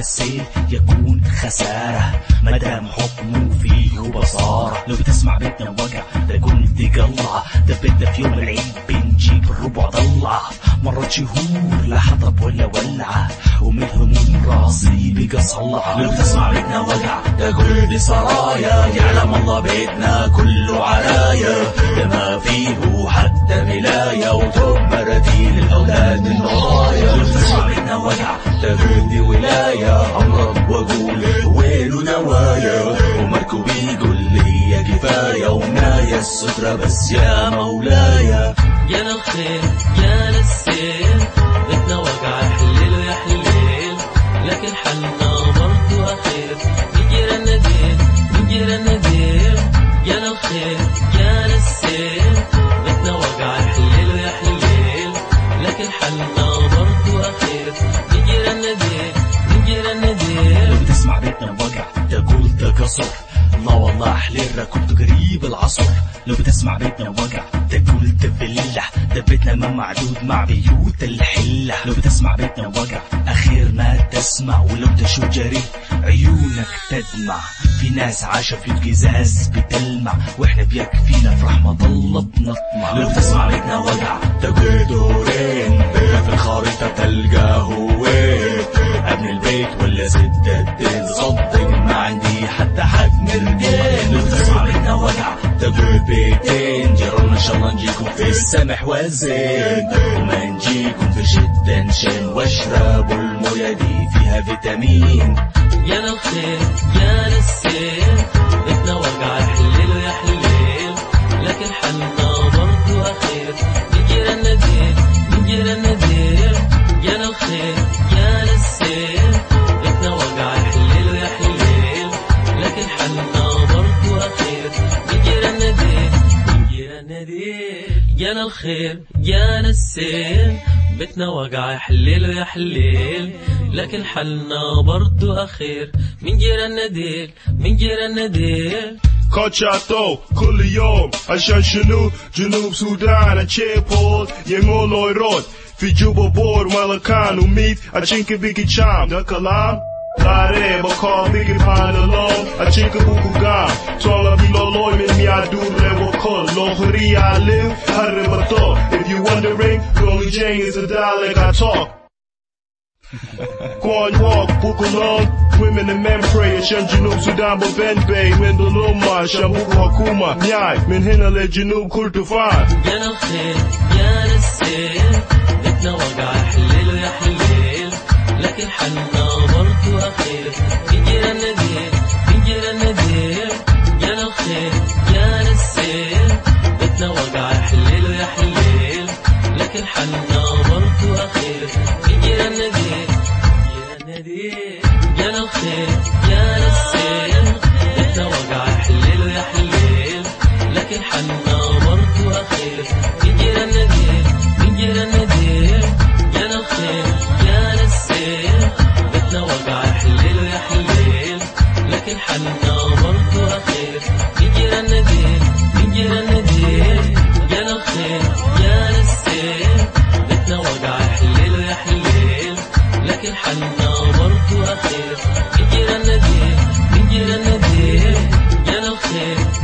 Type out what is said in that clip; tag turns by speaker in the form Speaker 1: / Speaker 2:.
Speaker 1: السيل يكون خسارة مدام حكمه فيه بصارة لو بتسمع بيتنا وجع ده كنت جلع ده بيتنا في يوم العيد بنجيب الربع ضلع مرات شهور لا حطب ولا ولعة ومن هموم راسي بقى صلع لو بتسمع بيتنا وجع ده كل دي سرايا يعلم الله بيتنا كله عرايا ده ما فيه حتى ملاية وتوب مراتين الأولاد من ورايا لو بتسمع بيتنا وجع ده كل دي ولاية أمرض وأقول ويله نوايا ومركو بيقول لي كفاية ومنايا السترة بس يا مولاي
Speaker 2: جانا الخير جانا السيل بيتنا وجع يحلل ويحلل لكن حلنا برضو أخير يجينا الندير يجينا الندير جانا الخير جانا السيل بيتنا وجع يحلل ويحلل لكن حلنا برضو أخير يجينا الندير يجينا الندير
Speaker 1: لو بتسمع بيتنا وجع ده قول ده كسر لا والله حليرة كنت قريب العصر لو بتسمع بيتنا وجع ده قول ده بالله ده بيتنا ما معدود مع بيوت الحلة لو بتسمع بيتنا وجع أخير ما تسمع ولو تشوف جري عيونك تدمع في ناس عاشوا في الجزاز بتلمع واحنا بيكفينا في رحمة الله بنطمع لو بتسمع بيتنا وجع ده قول دورين بيتنا في الخريطة تلقاه وين ابن البيت ولا ست الدين صدق ما عندي حتى حد مرقين لو تسمع بيتنا وجع تقول بيتين جرون ان شاء الله نجيكم في السمح والزين وما نجيكم في شدة نشم واشربوا الموية دي فيها فيتامين
Speaker 2: جانا الخير جانا السيل بيتنا وجع يحلل ويحلل لكن حلنا برضو أخير يجينا الندير يجينا الندير جانا الخير جانا السيل بيتنا وجع يحلل ويحلل لكن حلنا برضو أخير يجينا الندير يجينا الندير جانا الخير جانا السيل بيتنا وجع يحلل ويحلل لكن حلنا برضو أخير من جيران الندير من جيران الندير
Speaker 3: قطعته كل يوم عشان شنو جنوب سودان تشيبول يمولو يرود في جوبا بور ولا كانوا ميت عشان بيجي شام ده كلام Lare bakal bigi pana lo A chika buku gam Tola bilo loy min mi adu lewo kol Lo huri I live Harre bato If you wondering Rolly Jane is a dialect I talk Go on walk, book along Women and men pray Shan Junub Sudan bo Ben Bay Min do loma Shan buku hakuma Nyai Min hina le Junub kultufan
Speaker 2: جانا الخير جانا السيل بيتنا وجع يحلل ويحلل لكن حلنا برضو أخير من جيران الندير من جيران الندير جانا الخير جانا السيل بيتنا وجع يحلل ويحلل لكن حلنا برضو أخير من جيران الندير جيران الندير جانا الخير جانا السيل بيتنا وجع يحلل ويحلل لكن حلنا برضو أخير من جيران الندير من جيران الندير جانا الخير جانا السيل بيتنا وجع يحلل ويحلل لكن حلنا برضو أخير من جيران الندير من جيران الندير جانا الخير جانا السيل بيتنا وجع يحلل ويحلل لكن حلنا برضو أخير من جيران الندير من جيران الندير جانا الخير